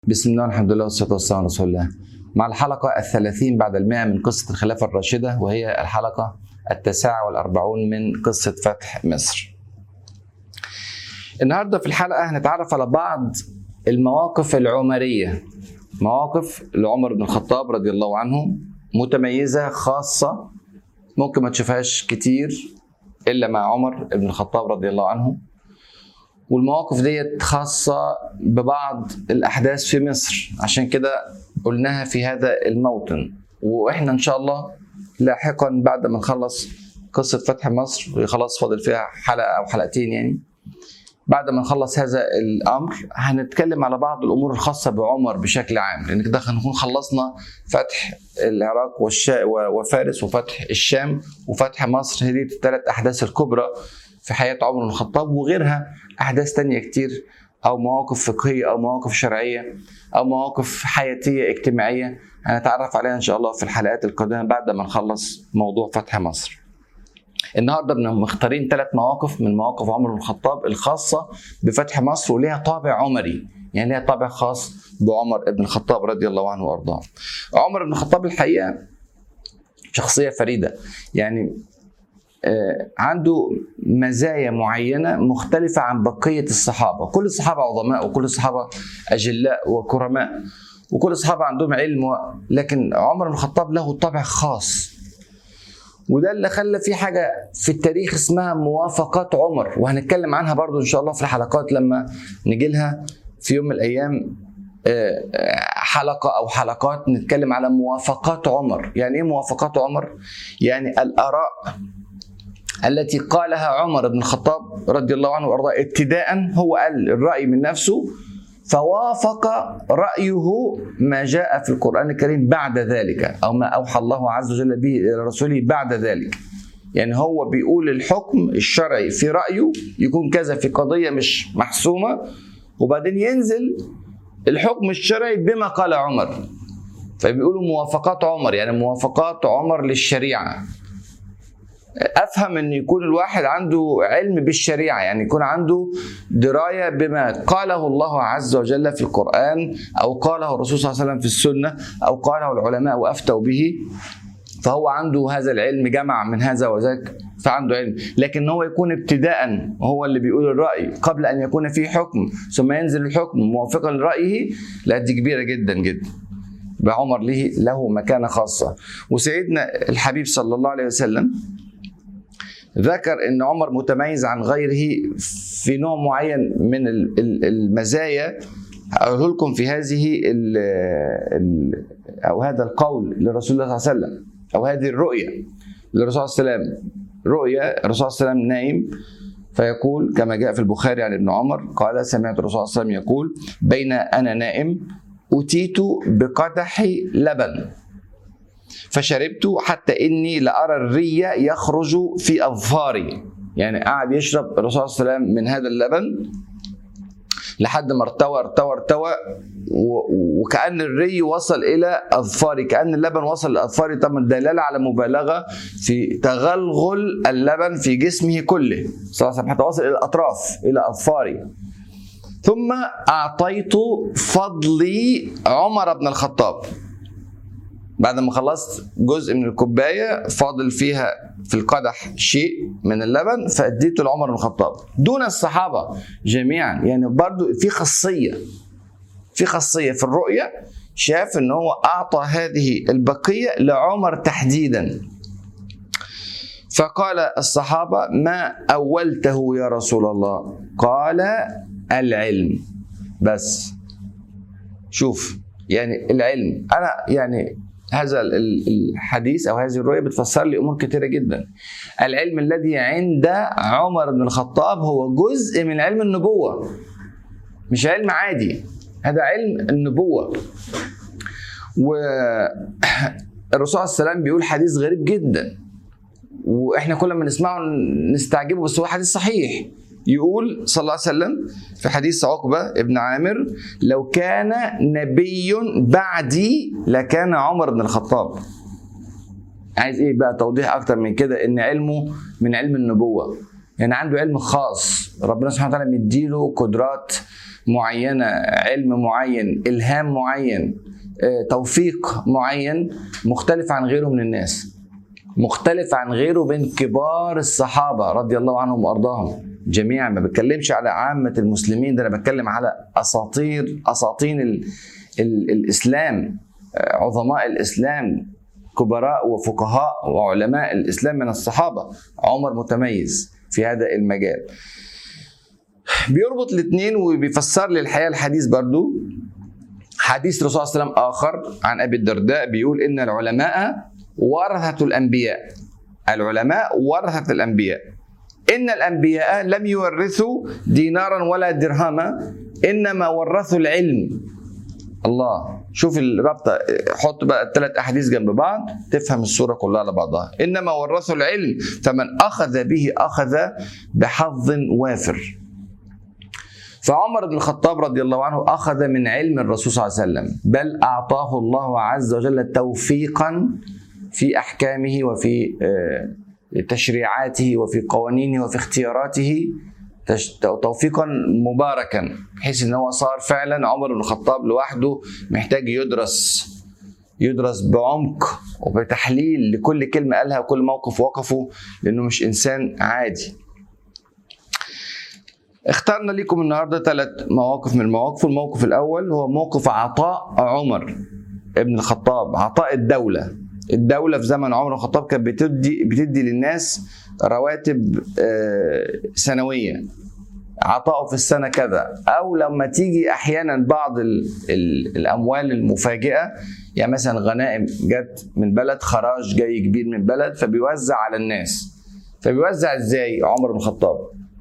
بسم الله والحمد لله والصلاة والسلام على رسول الله مع الحلقة الثلاثين بعد المئة من قصة الخلافة الراشدة وهي الحلقة التاسعة والأربعون من قصة فتح مصر النهاردة في الحلقة هنتعرف على بعض المواقف العمرية مواقف لعمر بن الخطاب رضي الله عنه متميزة خاصة ممكن ما تشوفهاش كتير إلا مع عمر بن الخطاب رضي الله عنه والمواقف ديت خاصة ببعض الأحداث في مصر عشان كده قلناها في هذا الموطن وإحنا إن شاء الله لاحقا بعد ما نخلص قصة فتح مصر وخلاص فاضل فيها حلقة أو حلقتين يعني بعد ما نخلص هذا الأمر هنتكلم على بعض الأمور الخاصة بعمر بشكل عام لأن كده هنكون خلصنا فتح العراق والشا وفارس وفتح الشام وفتح مصر هذه الثلاث أحداث الكبرى في حياة عمر بن الخطاب وغيرها أحداث تانية كتير أو مواقف فقهية أو مواقف شرعية أو مواقف حياتية اجتماعية هنتعرف عليها إن شاء الله في الحلقات القادمة بعد ما نخلص موضوع فتح مصر. النهارده مختارين ثلاث مواقف من مواقف عمر بن الخطاب الخاصة بفتح مصر وليها طابع عمري يعني ليها طابع خاص بعمر بن الخطاب رضي الله عنه وارضاه. عمر بن الخطاب الحقيقة شخصية فريدة يعني عنده مزايا معينة مختلفة عن بقية الصحابة كل الصحابة عظماء وكل الصحابة أجلاء وكرماء وكل الصحابة عندهم علم و... لكن عمر بن الخطاب له طابع خاص وده اللي خلى في حاجة في التاريخ اسمها موافقات عمر وهنتكلم عنها برضو إن شاء الله في الحلقات لما نجي لها في يوم من الأيام حلقة أو حلقات نتكلم على موافقات عمر يعني إيه موافقات عمر؟ يعني الآراء التي قالها عمر بن الخطاب رضي الله عنه وارضاه ابتداء هو قال الراي من نفسه فوافق رايه ما جاء في القران الكريم بعد ذلك او ما اوحى الله عز وجل به الى رسوله بعد ذلك يعني هو بيقول الحكم الشرعي في رايه يكون كذا في قضيه مش محسومه وبعدين ينزل الحكم الشرعي بما قال عمر فبيقولوا موافقات عمر يعني موافقات عمر للشريعه افهم ان يكون الواحد عنده علم بالشريعه يعني يكون عنده درايه بما قاله الله عز وجل في القران او قاله الرسول صلى الله عليه وسلم في السنه او قاله العلماء وافتوا به فهو عنده هذا العلم جمع من هذا وذاك فعنده علم لكن هو يكون ابتداء هو اللي بيقول الراي قبل ان يكون فيه حكم ثم ينزل الحكم موافقا لرايه لا دي كبيره جدا جدا بعمر له له مكانه خاصه وسيدنا الحبيب صلى الله عليه وسلم ذكر ان عمر متميز عن غيره في نوع معين من المزايا اقوله لكم في هذه ال ال او هذا القول لرسول الله صلى الله عليه وسلم او هذه الرؤيه للرسول صلى الله عليه وسلم رؤيا الرسول صلى الله عليه وسلم نايم فيقول كما جاء في البخاري عن ابن عمر قال سمعت الرسول صلى الله عليه وسلم يقول بين انا نائم اتيت بقدح لبن فشربت حتى اني لارى الري يخرج في اظفاري يعني قعد يشرب الرسول صلى الله عليه وسلم من هذا اللبن لحد ما ارتوى ارتوى ارتوى وكأن الري وصل إلى أظفاري كأن اللبن وصل لأظفاري طبعا دلالة على مبالغة في تغلغل اللبن في جسمه كله صلى الله عليه وسلم حتى وصل إلى الأطراف إلى أظفاري ثم أعطيت فضلي عمر بن الخطاب بعد ما خلصت جزء من الكوبايه فاضل فيها في القدح شيء من اللبن فاديته لعمر بن الخطاب دون الصحابه جميعا يعني برضو في خاصيه في خاصيه في الرؤيه شاف ان هو اعطى هذه البقيه لعمر تحديدا فقال الصحابه ما اولته يا رسول الله قال العلم بس شوف يعني العلم انا يعني هذا الحديث او هذه الرؤيه بتفسر لي امور كثيره جدا. العلم الذي عند عمر بن الخطاب هو جزء من علم النبوه. مش علم عادي، هذا علم النبوه. والرسول صلى الله عليه وسلم بيقول حديث غريب جدا. واحنا كل ما نسمعه نستعجبه بس هو حديث صحيح. يقول صلى الله عليه وسلم في حديث عقبة ابن عامر لو كان نبي بعدي لكان عمر بن الخطاب عايز ايه بقى توضيح اكتر من كده ان علمه من علم النبوة يعني عنده علم خاص ربنا سبحانه وتعالى مديله قدرات معينه علم معين الهام معين آه، توفيق معين مختلف عن غيره من الناس مختلف عن غيره بين كبار الصحابه رضي الله عنهم وارضاهم جميعا ما بتكلمش على عامه المسلمين ده انا بتكلم على اساطير اساطين ال ال الاسلام آه، عظماء الاسلام كبراء وفقهاء وعلماء الاسلام من الصحابه عمر متميز في هذا المجال بيربط الاثنين وبيفسر لي الحياه الحديث برضو حديث الرسول صلى الله عليه وسلم اخر عن ابي الدرداء بيقول ان العلماء ورثه الانبياء العلماء ورثه الانبياء ان الانبياء لم يورثوا دينارا ولا درهما انما ورثوا العلم الله شوف الرابطه حط بقى الثلاث احاديث جنب بعض تفهم الصوره كلها على بعضها انما ورثوا العلم فمن اخذ به اخذ بحظ وافر فعمر بن الخطاب رضي الله عنه اخذ من علم الرسول صلى الله عليه وسلم بل اعطاه الله عز وجل توفيقا في احكامه وفي آه، تشريعاته وفي قوانينه وفي اختياراته تش- توفيقا مباركا بحيث ان هو صار فعلا عمر بن الخطاب لوحده محتاج يدرس يدرس بعمق وبتحليل لكل كلمه قالها وكل موقف وقفه لانه مش انسان عادي اخترنا لكم النهارده ثلاث مواقف من المواقف الموقف الاول هو موقف عطاء عمر ابن الخطاب عطاء الدوله الدوله في زمن عمر بن الخطاب كانت بتدي بتدي للناس رواتب آه، سنويه عطاؤه في السنه كذا او لما تيجي احيانا بعض ال ال الاموال المفاجئه يعني مثلا غنائم جت من بلد خراج جاي كبير من بلد فبيوزع على الناس فبيوزع ازاي عمر بن الخطاب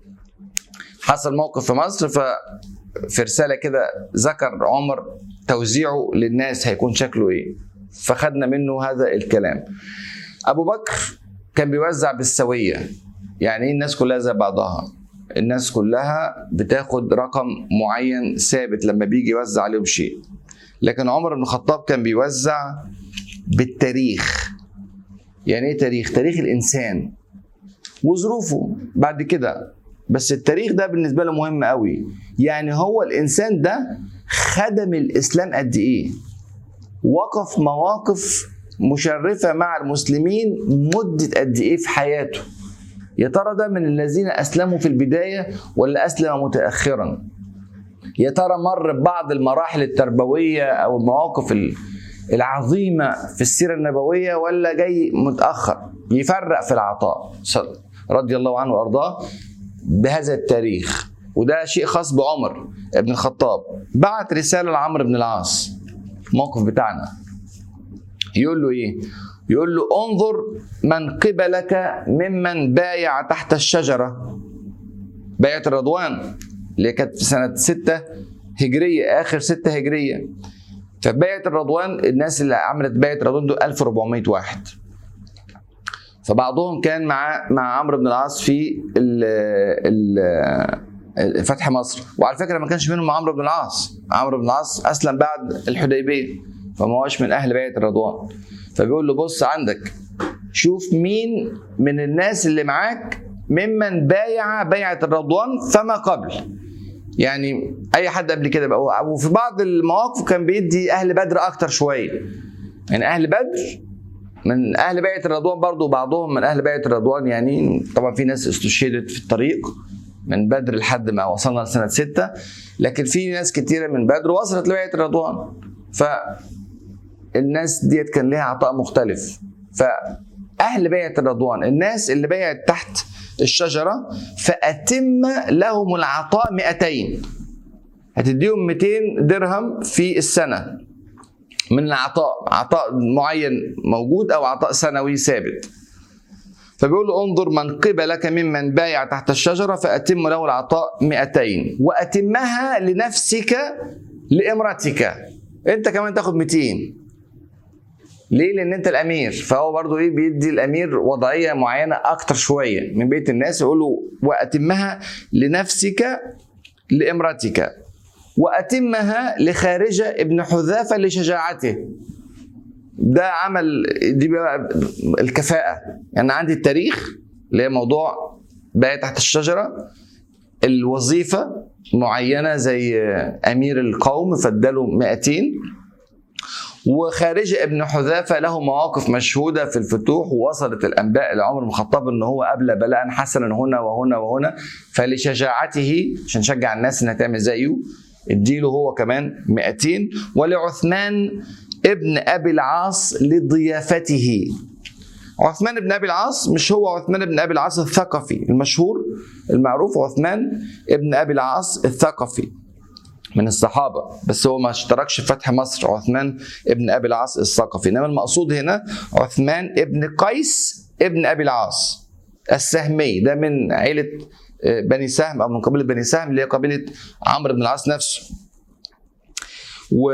حصل موقف في مصر ف في رساله كده ذكر عمر توزيعه للناس هيكون شكله ايه فخدنا منه هذا الكلام ابو بكر كان بيوزع بالسويه يعني ايه الناس كلها زي بعضها الناس كلها بتاخد رقم معين ثابت لما بيجي يوزع عليهم شيء لكن عمر بن الخطاب كان بيوزع بالتاريخ يعني ايه تاريخ تاريخ الانسان وظروفه بعد كده بس التاريخ ده بالنسبه له مهم قوي يعني هو الانسان ده خدم الاسلام قد ايه وقف مواقف مشرفه مع المسلمين مده قد ايه في حياته يا ترى ده من الذين اسلموا في البدايه ولا اسلم متاخرا يا ترى مر ببعض المراحل التربويه او المواقف ال- العظيمه في السيره النبويه ولا جاي متاخر يفرق في العطاء صل- رضي الله عنه وارضاه بهذا التاريخ وده شيء خاص بعمر بن الخطاب بعت رساله لعمرو بن العاص الموقف بتاعنا يقول له ايه يقول له انظر من قبلك ممن بايع تحت الشجره بيعه الرضوان اللي كانت في سنه 6 هجريه اخر 6 هجريه فبيعه الرضوان الناس اللي عملت بيعه الرضوان دول 1400 واحد فبعضهم كان مع مع عمرو بن العاص في ال ال فتح مصر وعلى فكره ما كانش منهم عمرو بن العاص عمرو بن العاص اسلم بعد الحديبيه فما هوش من اهل بيعه الرضوان فبيقول له بص عندك شوف مين من الناس اللي معاك ممن بايع بيعه الرضوان فما قبل يعني اي حد قبل كده بقى وفي بعض المواقف كان بيدي اهل بدر اكتر شويه يعني اهل بدر من اهل بيعه الرضوان برضو بعضهم من اهل بيعه الرضوان يعني طبعا في ناس استشهدت في الطريق من بدر لحد ما وصلنا لسنه ستة لكن في ناس كتيره من بدر وصلت لبيعه الرضوان فالناس ديت كان لها عطاء مختلف فاهل بيعه الرضوان الناس اللي بيعت تحت الشجره فاتم لهم العطاء 200 هتديهم 200 درهم في السنه من العطاء عطاء معين موجود او عطاء سنوي ثابت فبيقول له انظر من قبلك ممن بايع تحت الشجره فاتم له العطاء 200 واتمها لنفسك لامرتك انت كمان تاخد 200 ليه؟ لان انت الامير فهو برضو ايه بيدي الامير وضعيه معينه اكتر شويه من بيت الناس يقول له واتمها لنفسك لامرتك واتمها لخارجه ابن حذافه لشجاعته ده عمل دي بقى الكفاءه يعني عندي التاريخ اللي هي موضوع بقى تحت الشجره الوظيفه معينه زي امير القوم فاداله 200 وخارجة ابن حذافة له مواقف مشهودة في الفتوح ووصلت الأنباء لعمر بن الخطاب أنه هو أبلى بلاء حسنا هنا وهنا وهنا فلشجاعته عشان شجع الناس أنها تعمل زيه اديله هو كمان 200 ولعثمان ابن أبي العاص لضيافته عثمان بن ابي العاص مش هو عثمان بن ابي العاص الثقفي المشهور المعروف عثمان ابن ابي العاص الثقفي من الصحابة بس هو ما اشتركش في فتح مصر عثمان ابن أبي العاص الثقفي إنما المقصود هنا عثمان ابن قيس ابن أبي العاص السهمي ده من عيلة بني سهم أو من قبيلة بني سهم اللي هي قبيلة عمرو بن العاص نفسه و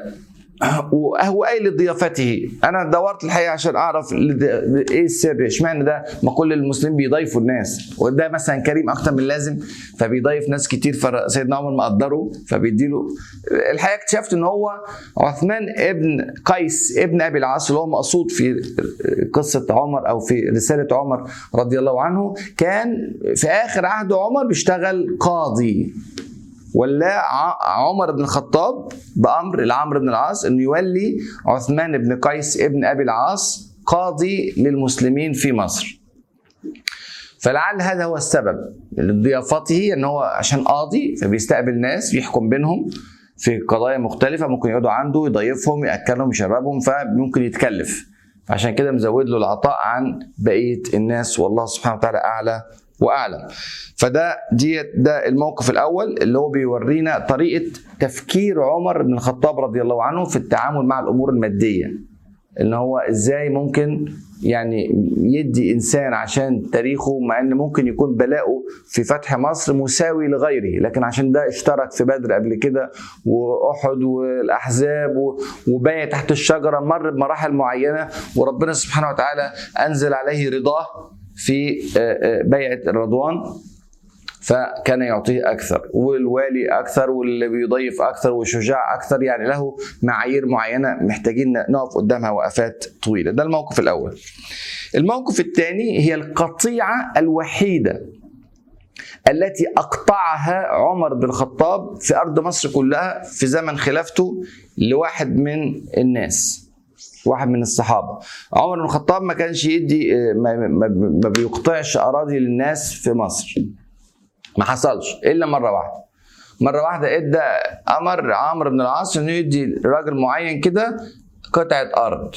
وهو قايل لضيافته انا دورت الحقيقه عشان اعرف ايه السر اشمعنى ده ما كل المسلمين بيضيفوا الناس وده مثلا كريم اكتر من اللازم فبيضيف ناس كتير فسيدنا عمر مقدره فبيديله الحقيقه اكتشفت ان هو عثمان ابن قيس ابن ابي العاص اللي هو مقصود في قصه عمر او في رساله عمر رضي الله عنه كان في اخر عهد عمر بيشتغل قاضي ولا عمر بن الخطاب بامر لعمرو بن العاص انه يولي عثمان بن قيس ابن ابي العاص قاضي للمسلمين في مصر. فلعل هذا هو السبب لضيافته ان هو عشان قاضي فبيستقبل ناس يحكم بينهم في قضايا مختلفة ممكن يقعدوا عنده يضيفهم يأكلهم يشربهم فممكن يتكلف عشان كده مزود له العطاء عن بقية الناس والله سبحانه وتعالى أعلى واعلم فده دي ده الموقف الاول اللي هو بيورينا طريقه تفكير عمر بن الخطاب رضي الله عنه في التعامل مع الامور الماديه ان هو ازاي ممكن يعني يدي انسان عشان تاريخه مع ان ممكن يكون بلاؤه في فتح مصر مساوي لغيره لكن عشان ده اشترك في بدر قبل كده واحد والاحزاب وبايع تحت الشجره مر بمراحل معينه وربنا سبحانه وتعالى انزل عليه رضاه في بيعة الرضوان فكان يعطيه أكثر والوالي أكثر واللي بيضيف أكثر والشجاع أكثر يعني له معايير معينة محتاجين نقف قدامها وقفات طويلة ده الموقف الأول الموقف الثاني هي القطيعة الوحيدة التي أقطعها عمر بن الخطاب في أرض مصر كلها في زمن خلافته لواحد من الناس واحد من الصحابه عمر بن الخطاب ما كانش يدي ما, ما, ما بيقطعش اراضي للناس في مصر ما حصلش الا مره واحده مره واحده ادى امر عمرو بن العاص انه يدي راجل معين كده قطعه ارض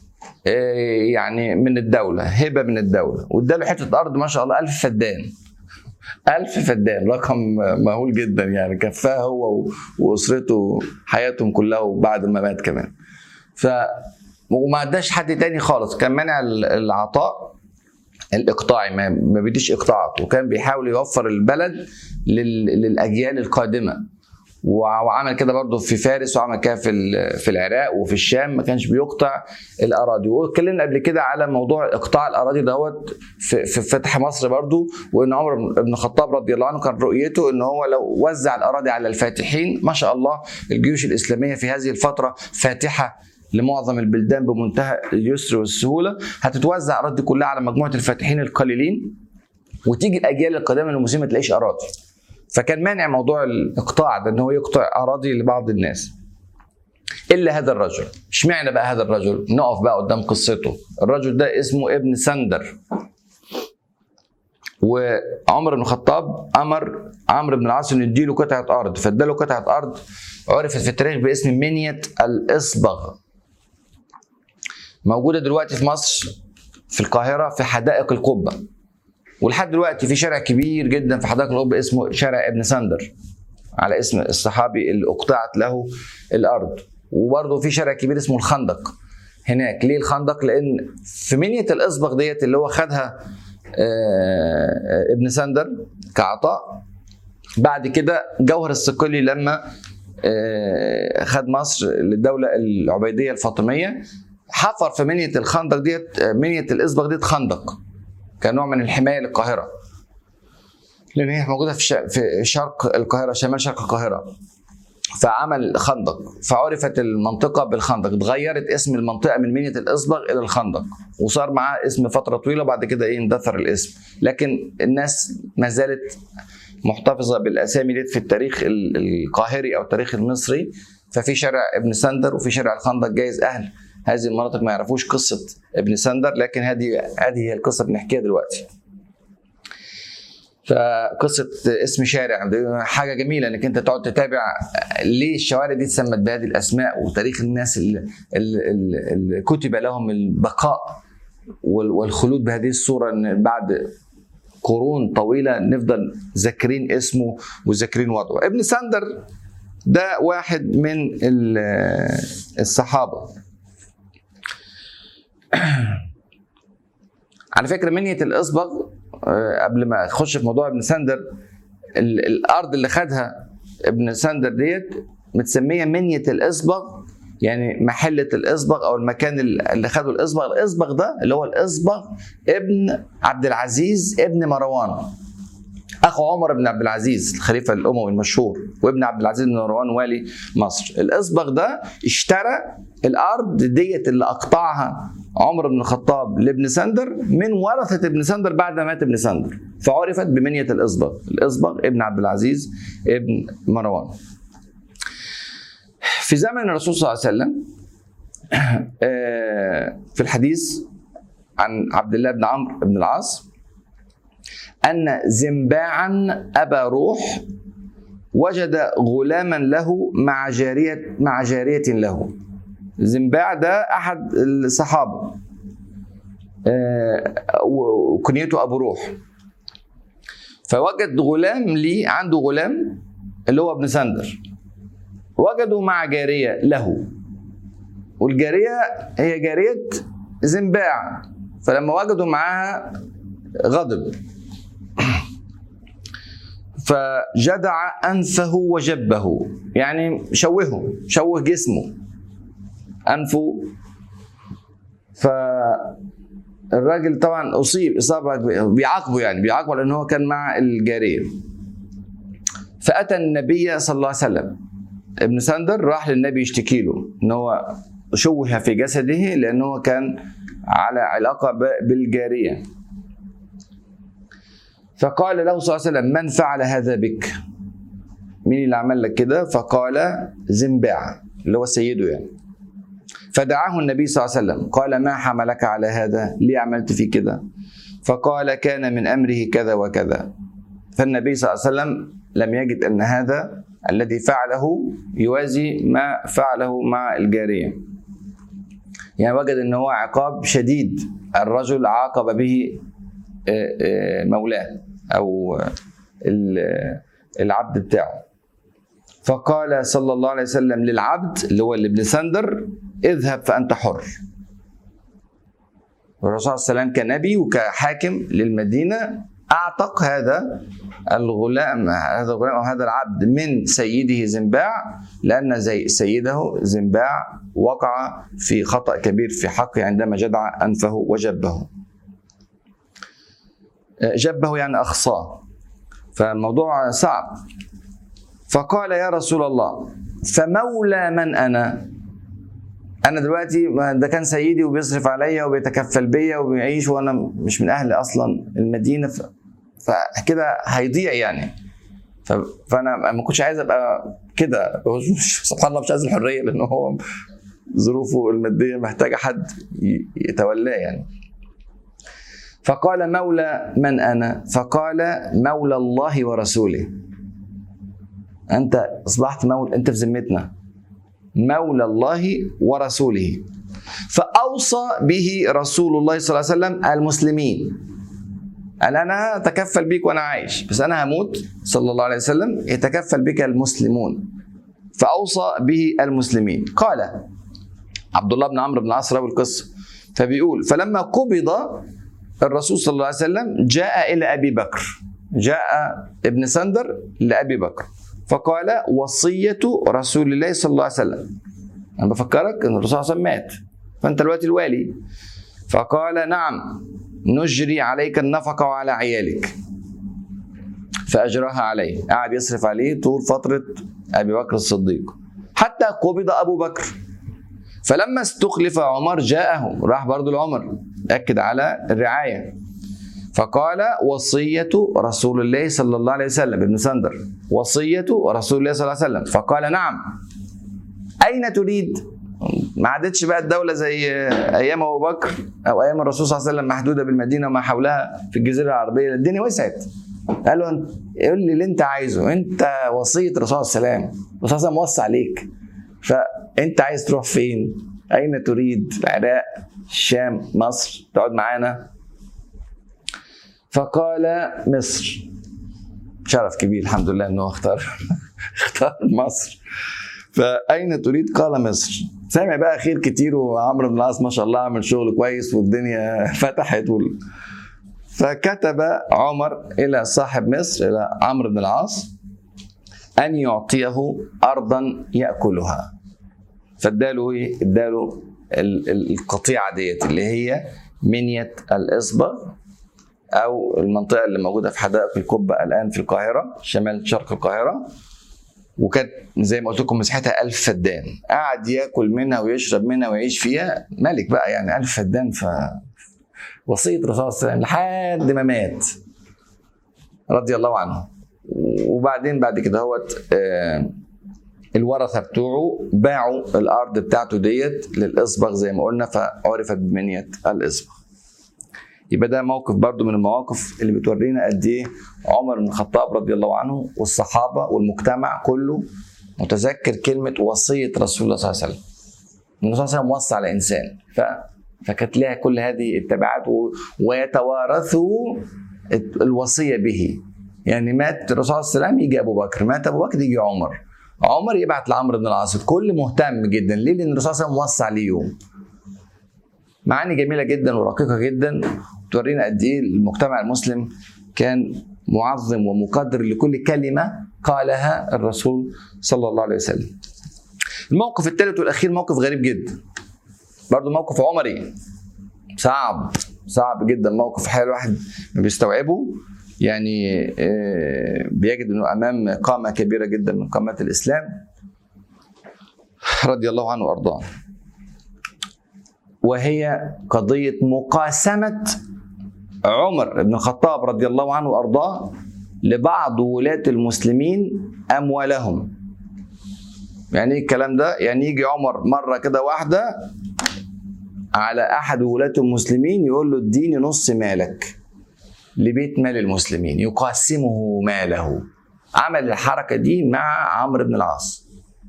يعني من الدوله هبه من الدوله واداله حته ارض ما شاء الله ألف فدان ألف فدان رقم مهول جدا يعني كفاه هو وأسرته حياتهم كلها وبعد ما مات كمان ف وما اداش حد تاني خالص كان مانع العطاء الاقطاعي ما بيديش اقطاعات وكان بيحاول يوفر البلد للاجيال القادمه وعمل كده برضه في فارس وعمل كده في في العراق وفي الشام ما كانش بيقطع الاراضي واتكلمنا قبل كده على موضوع اقطاع الاراضي دوت في, في فتح مصر برضه وان عمر بن الخطاب رضي الله عنه كان رؤيته ان هو لو وزع الاراضي على الفاتحين ما شاء الله الجيوش الاسلاميه في هذه الفتره فاتحه لمعظم البلدان بمنتهى اليسر والسهوله هتتوزع اراضي كلها على مجموعه الفاتحين القليلين وتيجي الاجيال القادمه المسلمه ما تلاقيش اراضي فكان مانع موضوع الاقطاع ده ان هو يقطع اراضي لبعض الناس الا هذا الرجل اشمعنى بقى هذا الرجل نقف بقى قدام قصته الرجل ده اسمه ابن سندر وعمر بن الخطاب امر عمرو بن العاص انه يديله قطعه ارض فاداله قطعه ارض عرفت في التاريخ باسم منيه الاصبغ موجوده دلوقتي في مصر في القاهره في حدائق القبه ولحد دلوقتي في شارع كبير جدا في حدائق القبه اسمه شارع ابن سندر على اسم الصحابي اللي اقطعت له الارض وبرضه في شارع كبير اسمه الخندق هناك ليه الخندق لان في منيه الاصبغ ديت اللي هو خدها ابن سندر كعطاء بعد كده جوهر الصقلي لما خد مصر للدوله العبيديه الفاطميه حفر في منيه الخندق ديت منيه الاصبغ ديت خندق كنوع من الحمايه للقاهره لان هي موجوده في في شرق القاهره شمال شرق القاهره فعمل خندق فعرفت المنطقة بالخندق اتغيرت اسم المنطقة من منية الإصبغ إلى الخندق وصار معاه اسم فترة طويلة بعد كده إيه اندثر الاسم لكن الناس ما زالت محتفظه بالاسامي ديت في التاريخ ال- القاهري او التاريخ المصري ففي شارع ابن سندر وفي شارع الخندق جايز اهل هذه المناطق ما يعرفوش قصه ابن سندر لكن هذه هذه هي القصه بنحكيها دلوقتي فقصه اسم شارع دي حاجه جميله انك انت تقعد تتابع ليه الشوارع دي اتسمت بهذه الاسماء وتاريخ الناس اللي, اللي, اللي كتب لهم البقاء وال- والخلود بهذه الصوره ان بعد قرون طويله نفضل ذاكرين اسمه وذاكرين وضعه ابن سندر ده واحد من ال- الصحابه على فكره منيه الاصبغ آه، قبل ما اخش في موضوع ابن سندر ال- الارض اللي خدها ابن سندر ديت متسميه منيه الاصبغ يعني محله الاصبغ او المكان اللي خده الاصبغ الاصبغ ده اللي هو الاصبغ ابن عبد العزيز ابن مروان اخو عمر بن عبد العزيز الخليفه الاموي المشهور وابن عبد العزيز بن مروان والي مصر الاصبغ ده اشترى الارض ديت اللي اقطعها عمر بن الخطاب لابن سندر من ورثه ابن سندر بعد ما مات ابن سندر فعرفت بمنيه الاصبغ الاصبغ ابن عبد العزيز ابن مروان في زمن الرسول صلى الله عليه وسلم آه، في الحديث عن عبد الله بن عمرو بن العاص أن زنباعا أبا روح وجد غلاما له مع جارية مع جارية له زنباع ده أحد الصحابة آه، وكنيته أبو روح فوجد غلام لي عنده غلام اللي هو ابن سندر وجدوا مع جارية له والجارية هي جارية زنباع فلما وجدوا معاها غضب فجدع انفه وجبه يعني شوهه شوه جسمه انفه فالراجل طبعا اصيب اصابه بيعاقبه يعني بيعاقبه لان هو كان مع الجاريه فاتى النبي صلى الله عليه وسلم ابن سندر راح للنبي يشتكي له ان هو شوه في جسده لانه هو كان على علاقه ب- بالجاريه فقال له صلى الله عليه وسلم من فعل هذا بك مين اللي عمل لك كده فقال زنباع اللي هو سيده يعني فدعاه النبي صلى الله عليه وسلم قال ما حملك على هذا ليه عملت فيه كده فقال كان من امره كذا وكذا فالنبي صلى الله عليه وسلم لم يجد ان هذا الذي فعله يوازي ما فعله مع الجاريه يعني وجد ان هو عقاب شديد الرجل عاقب به آه، آه، مولاه او ال- العبد بتاعه فقال صلى الله عليه وسلم للعبد اللي هو ابن سندر اذهب فانت حر والرسول صلى الله عليه وسلم كنبي وكحاكم للمدينه اعتق هذا الغلام هذا الغلام او هذا العبد من سيده زنباع لان زي سيده زنباع وقع في خطا كبير في حقه عندما جدع انفه وجبه. جبه يعني اخصاه فالموضوع صعب فقال يا رسول الله فمولى من انا انا دلوقتي ما ده كان سيدي وبيصرف عليا وبيتكفل بيا وبيعيش وانا مش من اهل اصلا المدينه ف... فكده هيضيع يعني ف... فانا ما كنتش عايز ابقى كده هو مش- سبحان الله مش عايز الحريه لان هو ظروفه الماديه محتاجه حد ي- يتولاه يعني فقال مولى من انا فقال مولى الله ورسوله انت اصبحت مولى انت في ذمتنا مولى الله ورسوله فاوصى به رسول الله صلى الله عليه وسلم المسلمين قال انا اتكفل بيك وانا عايش بس انا هموت صلى الله عليه وسلم يتكفل بك المسلمون فاوصى به المسلمين قال عبد الله بن عمرو بن العاص راوي القصه فبيقول فلما قبض الرسول صلى الله عليه وسلم جاء الى ابي بكر جاء ابن سندر لابي بكر فقال وصيه رسول الله صلى الله عليه وسلم انا بفكرك ان الرسول صلى الله عليه وسلم مات فانت دلوقتي الوالي فقال نعم نجري عليك النفقه وعلى عيالك فاجراها عليه قعد يصرف عليه طول فتره ابي بكر الصديق حتى قبض ابو بكر فلما استخلف عمر جاءه راح برضو لعمر اكد على الرعايه فقال وصية رسول الله صلى الله عليه وسلم ابن سندر وصية رسول الله صلى الله عليه وسلم فقال نعم أين تريد ما عادتش بقى الدولة زي أيام أبو بكر أو أيام الرسول صلى الله عليه وسلم محدودة بالمدينة وما حولها في الجزيرة العربية الدنيا وسعت قال له أنت قول لي اللي أنت عايزه أنت وصية الرسول صلى الله عليه وسلم الرسول صلى الله عليه وسلم وصى عليك فأنت عايز تروح فين؟ أين تريد؟ العراق الشام مصر تقعد معانا فقال مصر شرف كبير الحمد لله انه اختار اختار مصر فاين تريد قال مصر سامع بقى خير كتير وعمرو بن العاص ما شاء الله عمل شغل كويس والدنيا فتحت وال... فكتب عمر الى صاحب مصر الى عمرو بن العاص ان يعطيه ارضا ياكلها فاداله ايه؟ اداله القطيعه ديت اللي هي منيه الاصبغ او المنطقه اللي موجوده في حدائق القبه الان في القاهره شمال شرق القاهره وكانت زي ما قلت لكم مساحتها ألف فدان قعد ياكل منها ويشرب منها ويعيش فيها ملك بقى يعني ألف فدان ف وصية الرسول صلى الله عليه وسلم لحد ما مات رضي الله عنه وبعدين بعد كده هوت آه الورثه بتوعه باعوا الارض بتاعته ديت للاصبغ زي ما قلنا فعرفت بمنيه الاصبغ يبقى ده موقف برضو من المواقف اللي بتورينا قد ايه عمر بن الخطاب رضي الله عنه والصحابه والمجتمع كله متذكر كلمه وصيه رسول الله صلى الله عليه وسلم. النبي صلى الله عليه وسلم وصى على انسان ف فكانت لها كل هذه التبعات ويتوارثوا الوصيه به. يعني مات الرسول صلى الله عليه وسلم يجي ابو بكر، مات ابو بكر يجي عمر. عمر يبعت لعمرو بن العاص الكل مهتم جدا ليه؟ لان الرسول صلى الله عليه وسلم وصى عليه يوم. معاني جميله جدا ورقيقه جدا تورينا قد ايه المجتمع المسلم كان معظم ومقدر لكل كلمه قالها الرسول صلى الله عليه وسلم. الموقف الثالث والاخير موقف غريب جدا. برضه موقف عمري صعب صعب جدا موقف حال الواحد ما بيستوعبه يعني بيجد انه امام قامه كبيره جدا من قامات الاسلام رضي الله عنه وارضاه. وهي قضيه مقاسمه عمر بن الخطاب رضي الله عنه وارضاه لبعض ولاة المسلمين اموالهم. يعني ايه الكلام ده؟ يعني يجي عمر مره كده واحده على احد ولاة المسلمين يقول له اديني نص مالك لبيت مال المسلمين يقاسمه ماله. عمل الحركه دي مع عمرو بن العاص.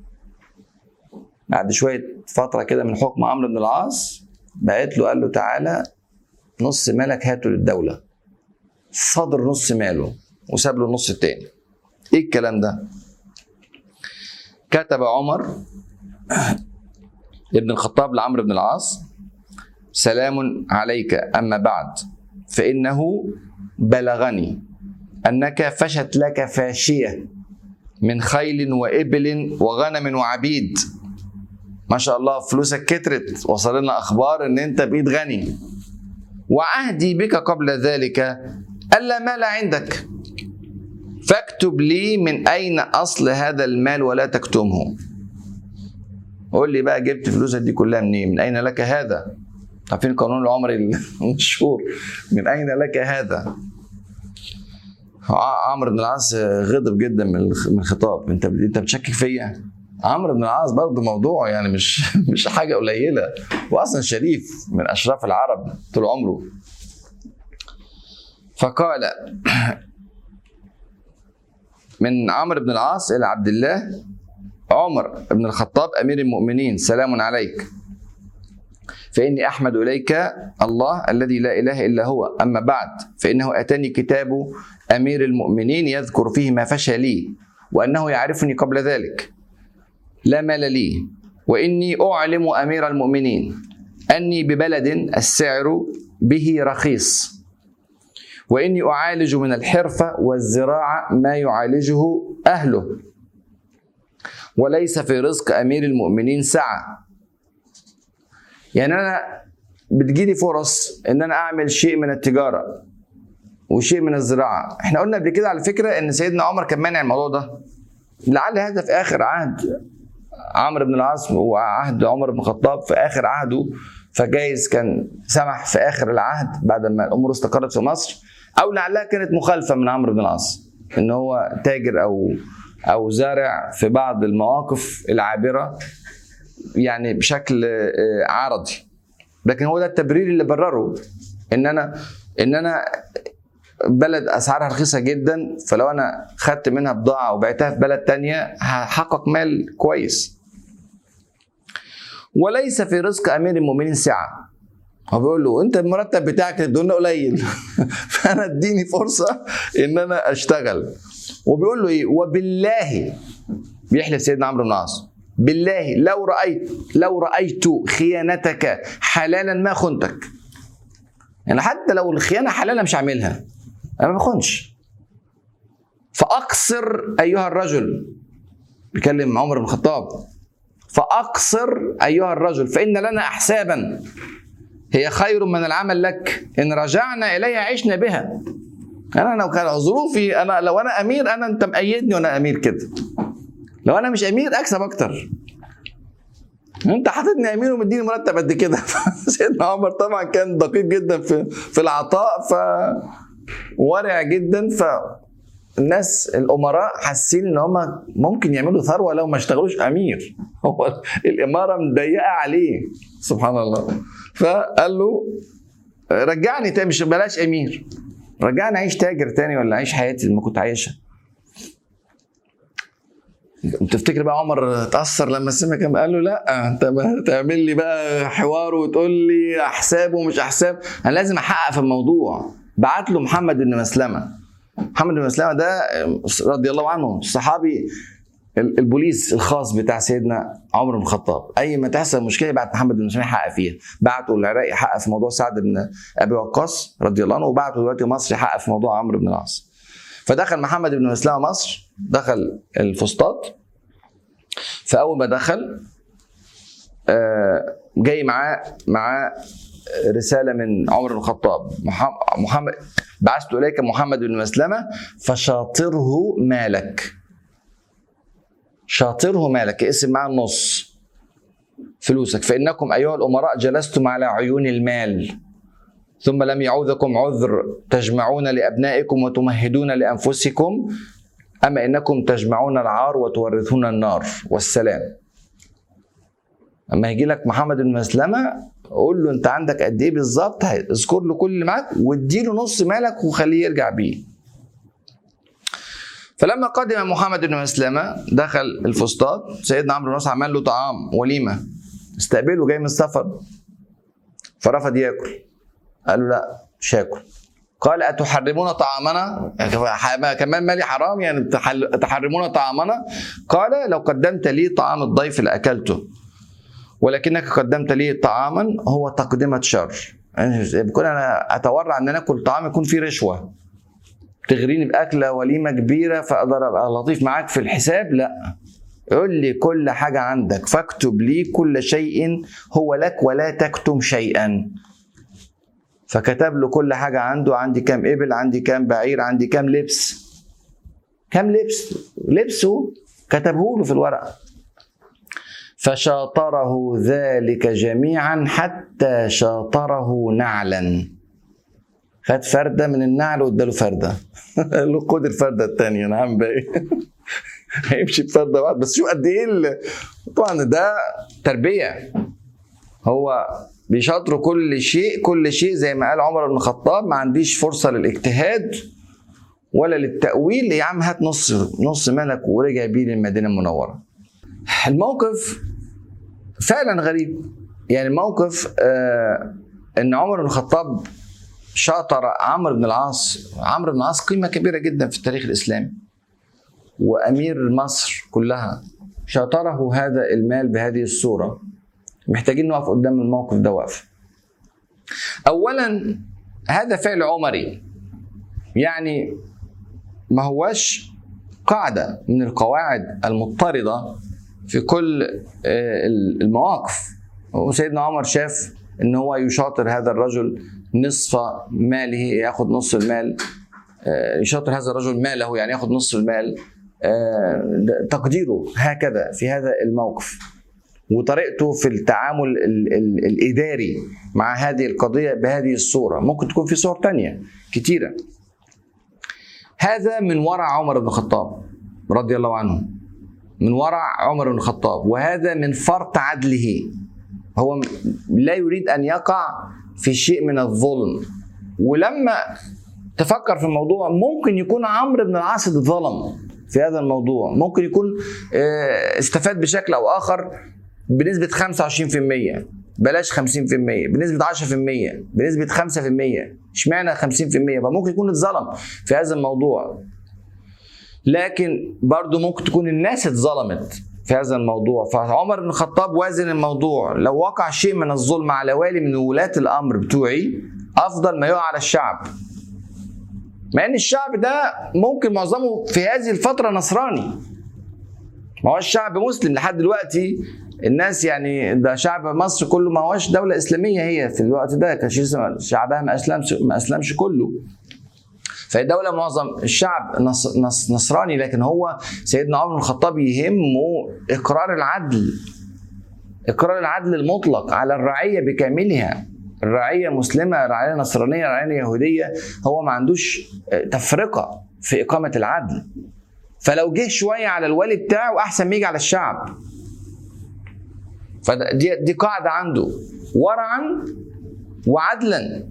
بعد شويه فتره كده من حكم عمرو بن العاص بعت له قال له تعالى نص مالك هاته للدولة صدر نص ماله وساب له النص التاني ايه الكلام ده كتب عمر ابن الخطاب لعمرو بن العاص سلام عليك أما بعد فإنه بلغني أنك فشت لك فاشية من خيل وإبل وغنم وعبيد ما شاء الله فلوسك كترت وصل لنا أخبار أن أنت بإيد غني وعهدي بك قبل ذلك ألا مال عندك فاكتب لي من أين أصل هذا المال ولا تكتمه قول لي بقى جبت فلوسك دي كلها منين من أين لك هذا عارفين القانون العمري المشهور من أين لك هذا عمرو بن العاص غضب جدا من الخطاب انت انت بتشكك فيا عمرو بن العاص برضه موضوع يعني مش مش حاجه قليله واصلا شريف من اشراف العرب طول عمره فقال من عمرو بن العاص الى عبد الله عمر بن الخطاب امير المؤمنين سلام عليك فاني احمد اليك الله الذي لا اله الا هو اما بعد فانه اتاني كتاب امير المؤمنين يذكر فيه ما فشى لي وانه يعرفني قبل ذلك لا مال لي واني اعلم امير المؤمنين اني ببلد السعر به رخيص واني اعالج من الحرفه والزراعه ما يعالجه اهله وليس في رزق امير المؤمنين سعه يعني انا بتجيلي فرص ان انا اعمل شيء من التجاره وشيء من الزراعه احنا قلنا قبل كده على فكره ان سيدنا عمر كان مانع الموضوع ده لعل هذا في اخر عهد عمرو بن العاص وعهد عمر بن الخطاب في اخر عهده فجايز كان سمح في اخر العهد بعد ما الامور استقرت في مصر او لعلها كانت مخالفه من عمرو بن العاص ان هو تاجر او او زارع في بعض المواقف العابره يعني بشكل آه، عرضي لكن هو ده التبرير اللي برره ان انا ان انا بلد اسعارها رخيصه جدا فلو انا خدت منها بضاعه وبعتها في بلد تانية هحقق مال كويس وليس في رزق امير المؤمنين سعه هو بيقول له انت المرتب بتاعك الدنيا قليل فانا اديني فرصه ان انا اشتغل وبيقول له ايه وبالله بيحلف سيدنا عمرو بن العاص بالله لو رايت لو رايت خيانتك حلالا ما خنتك يعني حتى لو الخيانه حلاله مش هعملها انا ما بخونش فاقصر ايها الرجل بيكلم عمر بن الخطاب فاقصر ايها الرجل فان لنا احسابا هي خير من العمل لك ان رجعنا اليها عشنا بها انا لو كان ظروفي انا لو انا امير انا انت مأيدني وانا امير كده لو انا مش امير اكسب اكتر انت حاططني امير ومديني مرتب قد كده سيدنا عمر طبعا كان دقيق جدا في في العطاء ف ورع جدا ف الناس الامراء حاسين ان هم ممكن يعملوا ثروه لو ما اشتغلوش امير هو الاماره مضيقه عليه سبحان الله فقال له رجعني تاني مش بلاش امير رجعني اعيش تاجر تاني ولا اعيش حياتي اللي ما كنت عايشها تفتكر بقى عمر اتأثر لما سمع كان قال له لا انت تعمل لي بقى حوار وتقول لي احساب ومش احساب انا لازم احقق في الموضوع بعت له محمد بن مسلمه محمد بن مسلمه ده رضي الله عنه الصحابي البوليس الخاص بتاع سيدنا عمر بن الخطاب اي ما تحصل مشكله يبعت محمد بن مسلمه يحقق فيها بعته العراق يحقق في موضوع سعد بن ابي وقاص رضي الله عنه وبعته دلوقتي مصر يحقق في موضوع عمرو بن العاص فدخل محمد بن مسلمه مصر دخل الفسطاط فاول ما دخل جاي معاه معاه رسالة من عمر بن الخطاب محمد بعثت إليك محمد بن مسلمة فشاطره مالك شاطره مالك اقسم معاه النص فلوسك فإنكم أيها الأمراء جلستم على عيون المال ثم لم يعوذكم عذر تجمعون لأبنائكم وتمهدون لأنفسكم أما إنكم تجمعون العار وتورثون النار والسلام اما يجي لك محمد بن مسلمه قول له انت عندك قد ايه بالظبط اذكر له كل اللي معاك واديله نص مالك وخليه يرجع بيه فلما قدم محمد بن مسلمة دخل الفسطاط سيدنا عمرو بن العاص عمل له طعام وليمة استقبله جاي من السفر فرفض ياكل قال له لا مش هاكل قال أتحرمون طعامنا كمان مالي حرام يعني تحرمون طعامنا قال لو قدمت لي طعام الضيف لأكلته ولكنك قدمت لي طعاما هو تقدمة شر يعني بكون انا اتورع ان انا اكل طعام يكون فيه رشوه تغريني باكله وليمه كبيره فاقدر ابقى لطيف معاك في الحساب لا قل لي كل حاجه عندك فاكتب لي كل شيء هو لك ولا تكتم شيئا فكتب له كل حاجه عنده عندي كام ابل عندي كام بعير عندي كام لبس كام لبس لبسه كتبه له في الورقه فشاطره ذلك جميعا حتى شاطره نعلا خد فردة من النعل واداله فردة قال له خد الفردة الثانية انا عم باقي هيمشي بفردة واحدة بس شو قد ايه طبعا ده تربية هو بيشاطروا كل شيء كل شيء زي ما قال عمر بن الخطاب ما عنديش فرصة للاجتهاد ولا للتأويل يا عم هات نص نص ملك ورجع بيه للمدينة المنورة الموقف فعلا غريب يعني موقف آه ان عمر بن الخطاب شاطر عمرو بن العاص عمرو بن العاص قيمه كبيره جدا في التاريخ الاسلامي وامير مصر كلها شاطره هذا المال بهذه الصوره محتاجين نقف قدام الموقف ده وقفه اولا هذا فعل عمري يعني ما هواش قاعده من القواعد المضطرده في كل المواقف وسيدنا عمر شاف ان هو يشاطر هذا الرجل نصف ماله ياخذ نصف المال يشاطر هذا الرجل ماله يعني ياخذ نصف المال تقديره هكذا في هذا الموقف وطريقته في التعامل ال ال الاداري مع هذه القضيه بهذه الصوره ممكن تكون في صور تانية كتيره هذا من ورع عمر بن الخطاب رضي الله عنه من ورع عمر بن الخطاب وهذا من فرط عدله هو لا يريد ان يقع في شيء من الظلم ولما تفكر في الموضوع ممكن يكون عمرو بن العاص اتظلم في هذا الموضوع ممكن يكون آه، استفاد بشكل او اخر بنسبة 25% بلاش 50% بنسبة 10% بنسبة 5% اشمعنى 50% فممكن يكون اتظلم في هذا الموضوع لكن برضه ممكن تكون الناس اتظلمت في هذا الموضوع فعمر بن الخطاب وازن الموضوع لو وقع شيء من الظلم على والي من ولاة الامر بتوعي افضل ما يقع على الشعب مع ان الشعب ده ممكن معظمه في هذه الفتره نصراني ما هو الشعب مسلم لحد دلوقتي الناس يعني ده شعب مصر كله ما هوش دوله اسلاميه هي في الوقت ده كان شعبها ما اسلمش ما اسلمش كله فهي دولة معظم الشعب نص نص نصراني لكن هو سيدنا عمر بن الخطاب يهمه إقرار العدل إقرار العدل المطلق على الرعية بكاملها الرعية مسلمة رعية نصرانية رعية يهودية هو ما عندوش تفرقة في إقامة العدل فلو جه شوية على الوالي بتاعه أحسن ما يجي على الشعب فدي دي قاعدة عنده ورعا وعدلا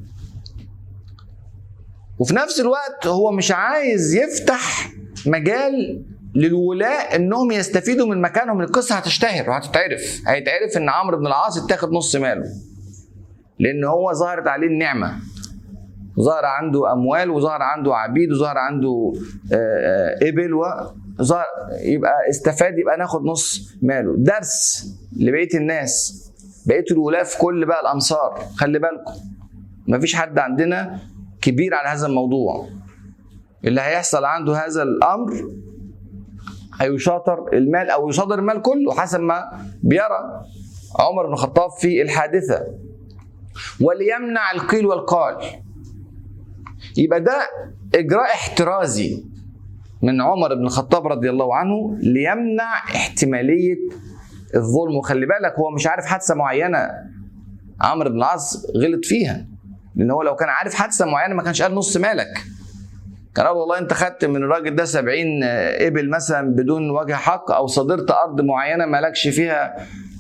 وفي نفس الوقت هو مش عايز يفتح مجال للولاة انهم يستفيدوا من مكانهم القصه هتشتهر وهتتعرف هيتعرف ان عمرو بن العاص اتاخد نص ماله لان هو ظهرت عليه النعمه ظهر عنده اموال وظهر عنده عبيد وظهر عنده ابل وظهر يبقى استفاد يبقى ناخد نص ماله درس لبقيه الناس بقيه الولاة في كل بقى الامصار خلي بالكم مفيش حد عندنا كبير على هذا الموضوع اللي هيحصل عنده هذا الامر هيشاطر المال او يصادر المال كله حسب ما بيرى عمر بن الخطاب في الحادثه وليمنع القيل والقال يبقى ده اجراء احترازي من عمر بن الخطاب رضي الله عنه ليمنع احتماليه الظلم وخلي بالك هو مش عارف حادثه معينه عمرو بن العاص غلط فيها لان هو لو كان عارف حادثه معينه ما كانش قال نص مالك كان قال والله انت خدت من الراجل ده 70 ابل مثلا بدون وجه حق او صادرت ارض معينه مالكش فيها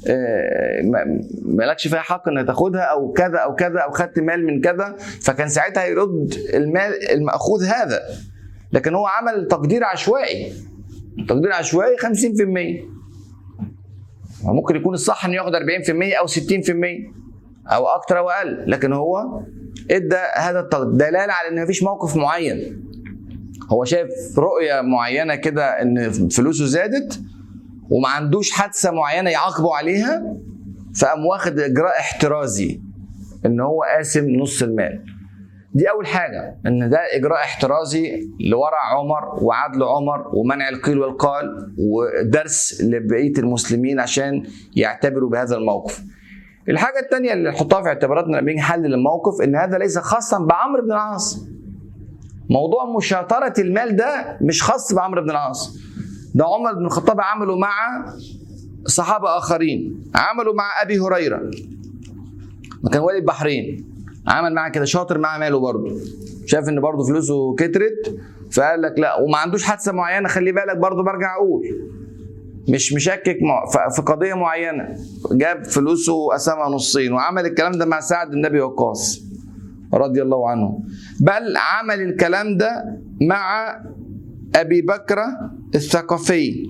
مالكش فيها حق انك تاخدها او كذا او كذا او خدت مال من كذا فكان ساعتها يرد المال الماخوذ هذا لكن هو عمل تقدير عشوائي تقدير عشوائي 50% ممكن يكون الصح انه ياخد 40% او 60% او اكتر او اقل لكن هو ادى هذا دلاله على ان مفيش موقف معين هو شايف رؤيه معينه كده ان فلوسه زادت وما عندوش حادثه معينه يعاقبه عليها فقام واخد اجراء احترازي ان هو قاسم نص المال دي اول حاجه ان ده اجراء احترازي لورع عمر وعدل عمر ومنع القيل والقال ودرس لبقيه المسلمين عشان يعتبروا بهذا الموقف الحاجه الثانيه اللي نحطها في اعتباراتنا لما نيجي نحلل الموقف ان هذا ليس خاصا بعمرو بن العاص موضوع مشاطره المال ده مش خاص بعمرو بن العاص ده عمر بن الخطاب عمله مع صحابه اخرين عملوا مع ابي هريره كان والي البحرين عمل معاه كده شاطر معاه ماله برضه شاف ان برضه فلوسه كترت فقال لك لا وما عندوش حادثه معينه خلي بالك برضه برجع اقول مش مشكك في قضيه معينه جاب فلوسه وقسمها نصين وعمل الكلام ده مع سعد النبي وقاص رضي الله عنه بل عمل الكلام ده مع ابي بكر الثقفي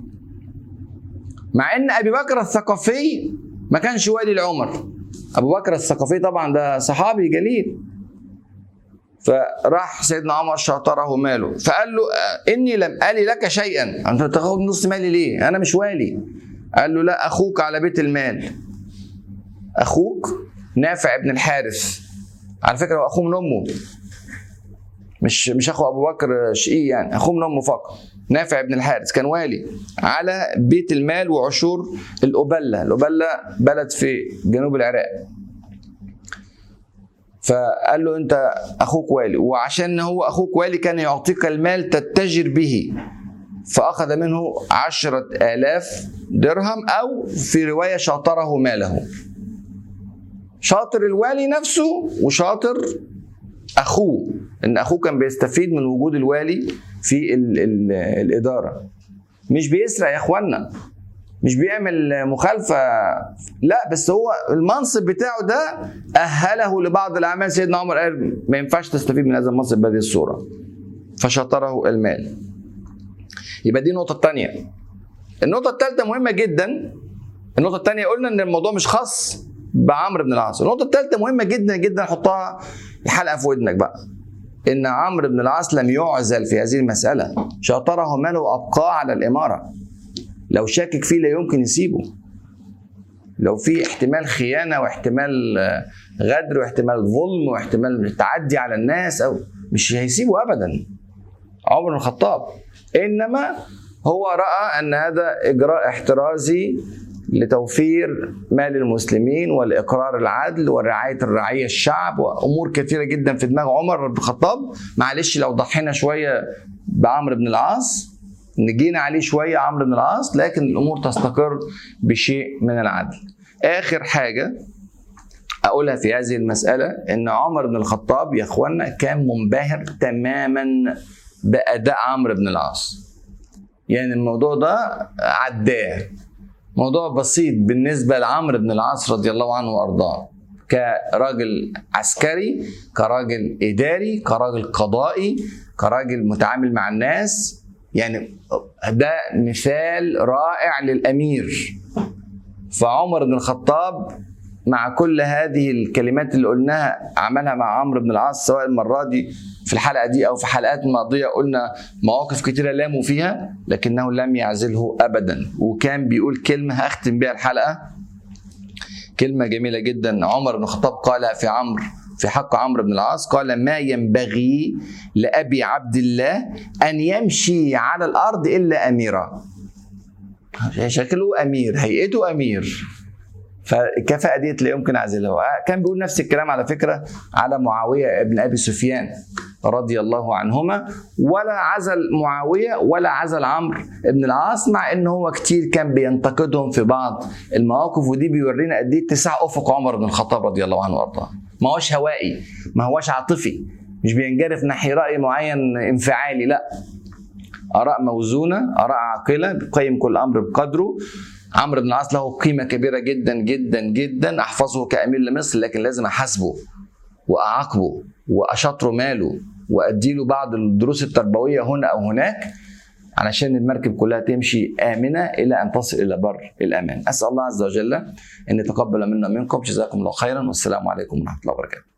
مع ان ابي بكر الثقفي ما كانش والي لعمر ابو بكر الثقفي طبعا ده صحابي جليل فراح سيدنا عمر شاطره ماله فقال له اني لم الي لك شيئا انت تاخد نص مالي ليه انا مش والي قال له لا اخوك على بيت المال اخوك نافع ابن الحارث على فكره هو اخوه من امه مش مش اخو ابو بكر شقي يعني اخوه من امه فقط نافع ابن الحارث كان والي على بيت المال وعشور الأبلة الأبلة بلد في جنوب العراق فقال له انت اخوك والي وعشان هو اخوك والي كان يعطيك المال تتجر به فأخذ منه عشرة آلاف درهم أو في رواية شاطره ماله شاطر الوالي نفسه وشاطر أخوه إن أخوه كان بيستفيد من وجود الوالي في ال ال الإدارة مش بيسرق يا إخوانا مش بيعمل مخالفة لا بس هو المنصب بتاعه ده أهله لبعض الأعمال سيدنا عمر قال ما ينفعش تستفيد من هذا المنصب بهذه الصورة فشطره المال يبقى دي النقطة الثانية النقطة الثالثة مهمة جدا النقطة الثانية قلنا إن الموضوع مش خاص بعمرو بن العاص النقطة الثالثة مهمة جدا جدا حطها الحلقة في ودنك بقى إن عمرو بن العاص لم يعزل في هذه المسألة شاطره ماله وأبقاه على الإمارة لو شاكك فيه لا يمكن يسيبه لو في احتمال خيانه واحتمال غدر واحتمال ظلم واحتمال تعدي على الناس او مش هيسيبه ابدا عمر بن الخطاب انما هو راى ان هذا اجراء احترازي لتوفير مال المسلمين والاقرار العدل ورعايه الرعيه الشعب وامور كثيره جدا في دماغ عمر بن الخطاب معلش لو ضحينا شويه بعمرو بن العاص نجينا عليه شويه عمرو بن العاص لكن الامور تستقر بشيء من العدل. اخر حاجه اقولها في هذه المساله ان عمر بن الخطاب يا اخوانا كان منبهر تماما باداء عمرو بن العاص. يعني الموضوع ده عداه. موضوع بسيط بالنسبه لعمرو بن العاص رضي الله عنه وارضاه. كراجل عسكري كراجل اداري كراجل قضائي كراجل متعامل مع الناس يعني ده مثال رائع للامير فعمر بن الخطاب مع كل هذه الكلمات اللي قلناها عملها مع عمرو بن العاص سواء المره دي في الحلقه دي او في حلقات ماضيه قلنا مواقف كتيره لاموا فيها لكنه لم يعزله ابدا وكان بيقول كلمه هختم بيها الحلقه كلمه جميله جدا عمر بن الخطاب قالها في عمرو في حق عمرو بن العاص قال ما ينبغي لأبي عبد الله أن يمشي على الأرض إلا أميرا شكله أمير هيئته أمير فالكفاءة ديت لا يمكن أعزلها كان بيقول نفس الكلام على فكرة على معاوية ابن أبي سفيان رضي الله عنهما ولا عزل معاوية ولا عزل عمرو بن العاص مع ان هو كتير كان بينتقدهم في بعض المواقف ودي بيورينا قد ايه اتساع افق عمر بن الخطاب رضي الله عنه وارضاه ما هوش هوائي ما هوش عاطفي مش بينجرف ناحية رأي معين انفعالي لا آراء موزونة آراء عاقلة بيقيم كل أمر بقدره عمرو بن العاص له قيمة كبيرة جدا جدا جدا أحفظه كأمير لمصر لكن لازم أحاسبه وأعاقبه وأشطره ماله وأديله بعض الدروس التربوية هنا أو هناك علشان المركب كلها تمشي آمنة إلى أن تصل إلى بر الأمان أسأل الله عز وجل أن يتقبل منا منكم جزاكم الله خيرا والسلام عليكم ورحمة الله وبركاته